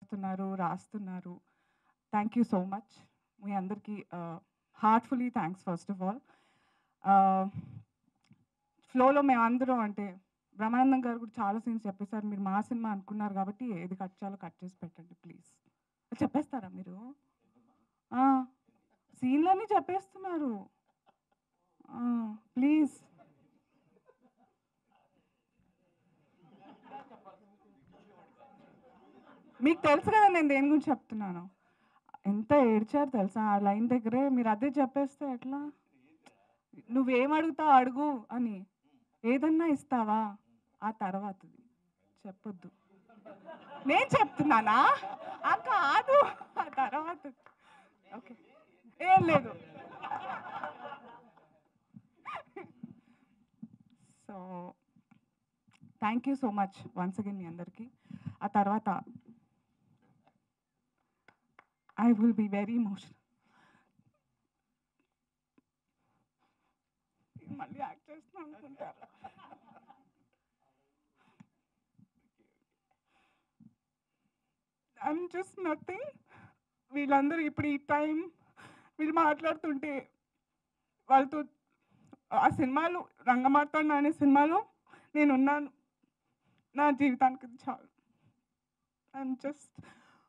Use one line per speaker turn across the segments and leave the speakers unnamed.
చేస్తున్నారు రాస్తున్నారు thank you so much మీ అందరికీ heartfully thanks first of all ఫ్లోలో మేమందరం అంటే బ్రహ్మానందం గారు కూడా చాలా సీన్స్ చెప్పేశారు మీరు మా సినిమా అనుకున్నారు కాబట్టి ఏది కట్ చేయాలో కట్ చేసి పెట్టండి ప్లీజ్ చెప్పేస్తారా మీరు సీన్లన్నీ చెప్పేస్తున్నారు ప్లీజ్ మీకు తెలుసు కదా నేను దేని గురించి చెప్తున్నాను ఎంత ఏడ్చారు తెలుసా ఆ లైన్ దగ్గరే మీరు అదే చెప్పేస్తే ఎట్లా నువ్వేం అడుగుతావు అడుగు అని ఏదన్నా ఇస్తావా ఆ తర్వాతది చెప్పొద్దు నేను చెప్తున్నానా ఆ కాదు ఆ తర్వాత ఓకే ఏం లేదు so thank you so much once again మీ అందరికీ ఆ తర్వాత I will be very emotional మళ్ళీ యాక్ట్ చేస్తున్నాను అనుకుంటారు ఐఎమ్ జస్ట్ నథింగ్ వీళ్ళందరూ ఇప్పుడు ఈ టైం వీళ్ళు మాట్లాడుతుంటే వాళ్ళతో ఆ సినిమాలో రంగమార్తాండ అనే సినిమాలో నేనున్నాను నా జీవితానికి ఇది చాలు ఐఎమ్ జస్ట్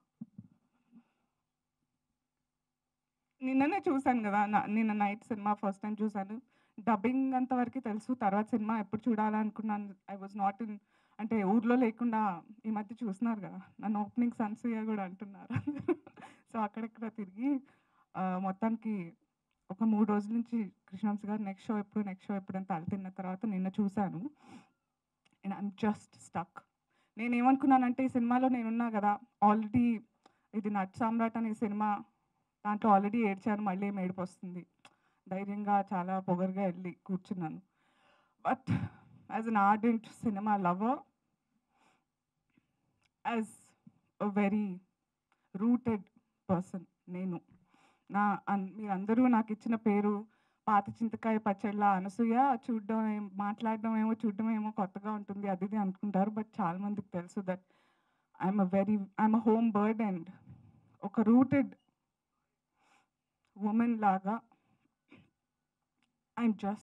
నిన్ననే చూశాను కదా నా- నిన్న నైట్ సినిమా ఫస్ట్ టైం చూశాను డబ్బింగ్ అంతవరకు తెలుసు తర్వాత సినిమా ఎప్పుడు చూడాలనుకున్నాను ఐ వాజ్ నాట్ ఇన్ అంటే ఊర్లో లేకుండా ఈ మధ్య చూస్తున్నారు కదా నన్ను ఓపెనింగ్ సన్సూయ కూడా అంటున్నారు సో అక్కడక్కడ తిరిగి ఆ, మొత్తానికి ఒక మూడు రోజుల నుంచి కృష్ణవంశ గారు నెక్స్ట్ షో ఎప్పుడు నెక్స్ట్ షో ఎప్పుడు అని తల తిన్న తర్వాత నిన్న చూశాను అండ్ ఐమ్ జస్ట్ స్టక్ నేను ఏమనుకున్నానంటే ఈ సినిమాలో నేనున్నా కదా ఆల్రెడీ ఇది నట్ సామ్రాట్ అనే సినిమా దాంట్లో ఆల్రెడీ ఏడ్చాను మళ్ళీ ఏం ఏడుపు వస్తుంది ధైర్యంగా చాలా పొగరుగా వెళ్ళి కూర్చున్నాను but as an ardent cinema lover as a very rooted person నేను నా అన్- మీరందరూ నాకు ఇచ్చిన పేరు పాత చింతకాయ పచ్చళ్ళ అనసూయ చూడడం ఏం- మాట్లాడడం ఏమో చూడడం ఏమో కొత్తగా ఉంటుంది అది ఇది అనుకుంటారు బట్ చాలా మందికి తెలుసు that I'm a very I'm a home bird and ఒక రూటెడ్ ఉమెన్ లాగా ఐఎమ్ జస్ట్